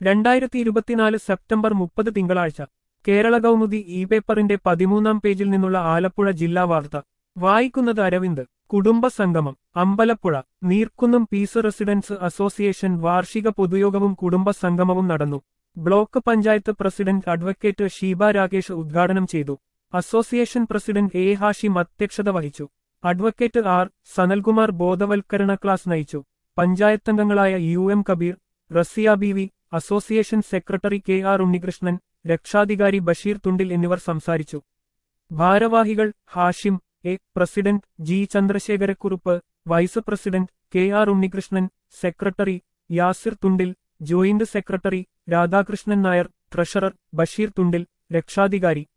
രണ്ടായിരത്തി ഇരുപത്തിനാല് സെപ്റ്റംബർ മുപ്പത് തിങ്കളാഴ്ച കേരള കൗമുദി ഇ പേപ്പറിന്റെ പതിമൂന്നാം പേജിൽ നിന്നുള്ള ആലപ്പുഴ ജില്ലാ വാർത്ത വായിക്കുന്നത് അരവിന്ദ് കുടുംബ സംഗമം Ambalappuzha Neerkunnam peace residence association വാർഷിക പൊതുയോഗവും കുടുംബ സംഗമവും നടന്നു block panchayat president advocate Sheeba Rakesh ഉദ്ഘാടനം ചെയ്തു അസോസിയേഷൻ പ്രസിഡന്റ് എ ഹാഷിം അധ്യക്ഷത വഹിച്ചു അഡ്വക്കേറ്റ് ആർ സനൽകുമാർ ബോധവൽക്കരണ ക്ലാസ് നയിച്ചു പഞ്ചായത്തംഗങ്ങളായ U M Kabeer Raziya B V association secretary K R Unnikrishnan രക്ഷാധികാരി ബഷീർ തുണ്ടിൽ എന്നിവർ സംസാരിച്ചു ഭാരവാഹികൾ Hashim A president G Chandrasekharakurup vice president K R Unnikrishnan secretary Yasir Thundil joint secretary Radhakrishnan Nair treasurer Basheer Thundil രക്ഷാധികാരി